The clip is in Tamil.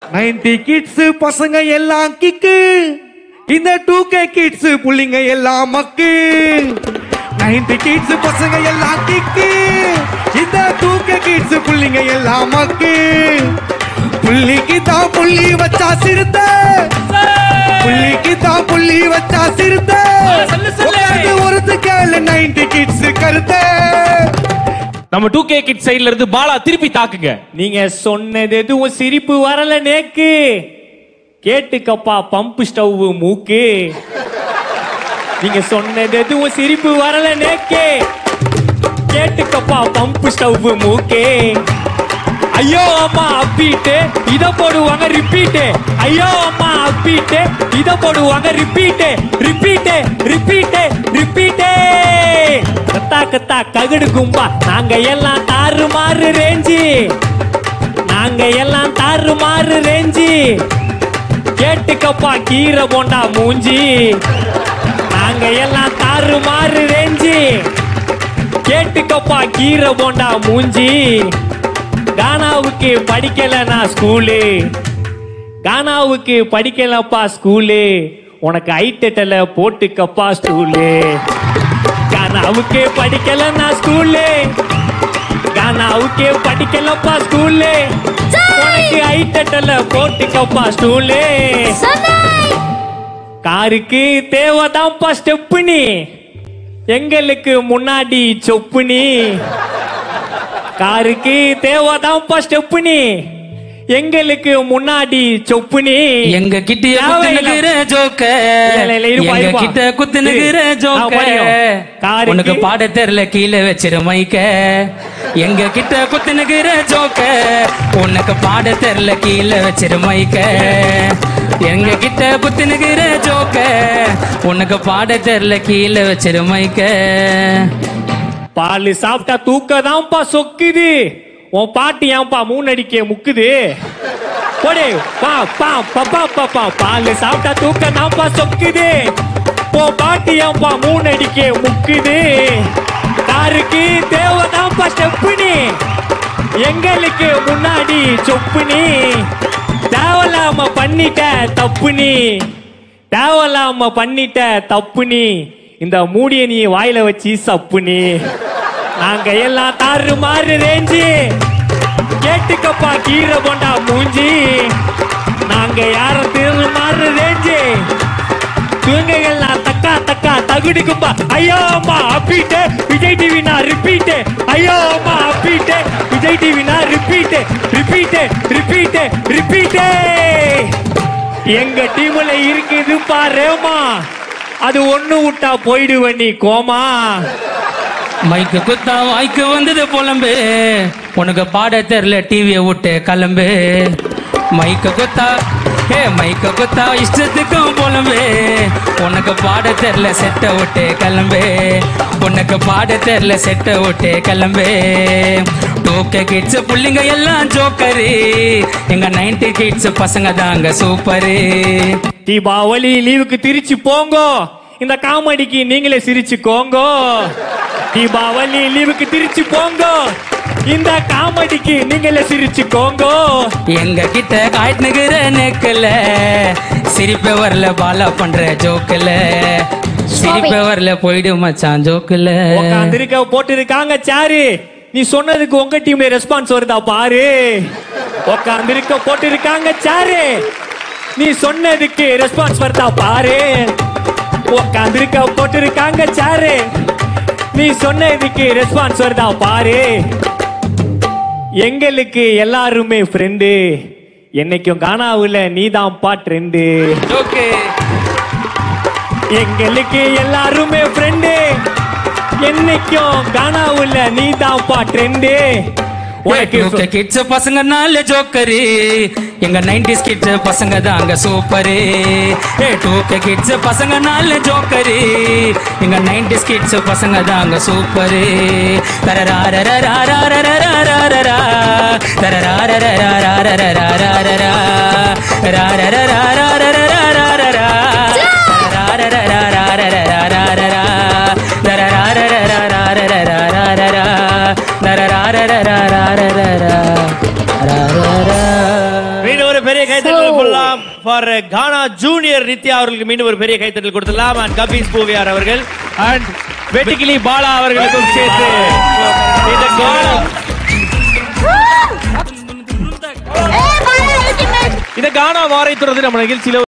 நைன்டி கிட்ஸ் பசங்க எல்லாம் கிக்கு இந்த டூ கே கிட்ஸ் புள்ளிங்க எல்லாம் மக்கு நைன்டி கிட்ஸ் பசங்க எல்லாம் கிக்கு இந்த டூ கே கிட்ஸ் புள்ளிங்க எல்லாம் மக்கு புள்ளிக்கு தான் புள்ளி வச்சா சிறுத்த புள்ளிக்கு தான் புள்ளி வச்சா சிறுத்த சொல்லு, சொல்லு. உட்கார்ந்து ஒருத்து கேளு நைன்டி கிட்ஸ் கருத்தை நம்ம டூ கே கிட் சைடுல இருந்து பாலா திருப்பி தாக்குங்க நீங்க சொன்னது எதுவும் சிரிப்பு வரல நேக்கு கேட்டுக்கப்பா பம்ப் ஸ்டவ் மூக்கு நீங்க சொன்னது எதுவும் சிரிப்பு வரல நேக்கு கேட்டுக்கப்பா பம்ப் ஸ்டவ் மூக்கு ஐயோ அம்மா அப்பீட்டு இத போடுவாங்க ரிப்பீட்டு ஐயோ அம்மா அப்பீட்டு இத போடுவாங்க ரிப்பீட்டு ரிப்பீட்டு ரிப்பீட்டு ரிப்பீட்டே கத்தா கத்தா ககுடு கும்பா நாங்க எல்லாம் தாறு மாறு ரேஞ்சி நாங்க எல்லாம் தாறு மாறு ரேஞ்சி கேட்டுக்கப்பா கீரை போண்டா மூஞ்சி நாங்க எல்லாம் தாறு மாறு ரேஞ்சி கேட்டுக்கப்பா கீரை போண்டா மூஞ்சி கானாவுக்கு படிக்கல நான் ஸ்கூலு கானாவுக்கு படிக்கலப்பா ஸ்கூலு உனக்கு ஐட்டல போட்டுக்கப்பா ஸ்கூலு கானாவுக்கு படிக்கல நான் ஸ்கூலு கானாவுக்கு படிக்கலப்பா ஸ்கூலு உனக்கு ஐட்டல போட்டுக்கப்பா ஸ்கூலு காருக்கு தேவைதான்ப்பா ஸ்டெப்புனி எங்களுக்கு முன்னாடி சொப்புனி காருக்கு தேவைதான்ப்பா ஸ்டெப்புனி எங்களுக்கு முன்னாடி சொப்புனி எங்க கிட்ட தேவையில்ல. குத்துனுகிற ஜோக்க இல்ல, இல்ல, இல்ல, இருப்பா, எங்க இருப்பா. கிட்ட குத்துனுகிற இரு. ஜோக்க நான் படிக்கிறேன். காருக்கு- உனக்கு பாட தெரியல கீழே வச்சிரு மைக்க எங்க கிட்ட குத்துனுகிற ஜோக்க உனக்கு பாட தெரியல கீழே வச்சிரு மைக்க எங்க கிட்ட குத்துனுகிற ஜோக்க உனக்கு பாட தெரியல கீழே வச்சிரு மைக்க பால் சாப்பிட்டா தூக்கதான்ப்பா சொக்குது உன் பாட்டி ஏன்பா மூணடிக்க முக்குது போடு பா பா பப்பா பாப்பா பால் சாப்பிட்டா தூக்கதான்ப்பா சொக்குது உன் பாட்டி ஏன்பா மூணடிக்க முக்குது காருக்கு தேவைதான்ப்பா ஸ்டெப்புனி எங்களுக்கு முன்னாடி சொப்புனி தேவையில்லாம பண்ணிட்ட தப்புனி தேவையில்லாம பண்ணிட்ட தப்புனி இந்த மூடிய நீ வாயில வச்சு சப்புனி நாங்க எல்லாம் தாறு மாறு ரேஞ்சி கேட்டுக்கப்பா கீரை போண்டா மூஞ்சி நாங்க யாரும் திரு மாறு ரேஞ்சி தூங்கைகள்லாம் தக்கா தக்கா தகுடுக்கும்பா ஐயோ அம்மா அப்பீட்டு விஜய் டிவி நான் ரிப்பீட்டு ஐயோ அம்மா அப்பீட்டு விஜய் டிவி நான் ரிப்பீட்டு ரிப்பீட்டு ரிப்பீட்டு ரிப்பீட்டே எங்க டீம்ல இருக்குது பாருமா அது ஒண்ணு விட்டா போயிடுவ நீ கோமா மைக்கு குத்தா வாய்க்கு வந்தது புலம்பு உனக்கு பாட தெரியல டிவியை விட்டு கிளம்பு மைக்கு குத்தா ஏ மைக்க குத்தா இஷ்டத்துக்கும் புலம்பு உனக்கு பாட தெரியல செட்டை விட்டு கிளம்பு உனக்கு பாட தெரியல செட்டை விட்டு கிளம்பு டோக்க கிட்ஸ் புள்ளிங்க எல்லாம் ஜோக்கரு எங்க நைன்டி கிட்ஸ் பசங்க தாங்க சூப்பரு தீபாவளி லீவுக்கு திருச்சி போங்கோ இந்த காமெடிக்கு நீங்களே சிரிச்சுக்கோங்கோ தீபாவளி லீவுக்கு திருச்சி போங்கோ இந்த காமெடிக்கு நீங்களே சிரிச்சுக்கோங்கோ எங்க கிட்ட காட்டுனுகிற நெக்கல சிரிப்பே வரல பாலா பண்ற ஜோக்கல சிரிப்பே வரல போயிடு மச்சான் ஜோக்கல உட்காந்துருக்க போட்டு இருக்காங்க சாரு நீ சொன்னதுக்கு உங்க டீம்ல ரெஸ்பான்ஸ் வருதா பாரு உட்காந்துருக்க போட்டு இருக்காங்க சாரு நீ சொன்னதுக்கு ரெஸ்பான்ஸ் வருதா பாரு உட்காந்துருக்க போட்டு இருக்காங்க சாரு நீ சொன்னதுக்கு ரெஸ்பான்ஸ் வருதா பாரு எங்களுக்கு எல்லாருமே ஃப்ரெண்டு என்னைக்கும் காணாவுல நீதான்ப்பா ட்ரெண்டு ஜோக்கு எங்களுக்கு எல்லாருமே ஃப்ரெண்டு என்னைக்கும் காணாவுல நீதான்ப்பா ட்ரெண்டு உனக்கு டூக்க கிட்ஸ் பசங்க நாலு ஜோக்கரு எங்க நைன்டிஸ் கிட்ஸ் பசங்க தாங்க சூப்பரு ஏ டூக்க கிட்ஸ் பசங்க நாலு ஜோக்கரு எங்க நைன்டிஸ் கிட்ஸ் பசங்க தாங்க சூப்பரு தரராரரராரரரரரரரரா. தரராரரராரரரரரரரா. ரரரரராரரரரரரரா. தரராரரராரரரரரரா. தரராரரராரரரரரரா. தரராரரராரரரரரரா. வீடு ஒரு பெரிய பெரிய கைத்தட்டல் கொள்ளலாம் ஃபார் கானா ஜூனியர் நித்யா அவர்களுக்கு மீண்டும் ஒரு பெரிய கைத்தட்டல் கொடுத்துடலாம் அண்ட் கபீஸ் பூவியார் அவர்கள் அண்ட் வெட்டுக்கிளி பாலா அவர்களுக்கும் சேர்த்து இந்த கானம் இந்த கானா வாரை தொடர்ந்து நம்ம நிகழ்ச்சியில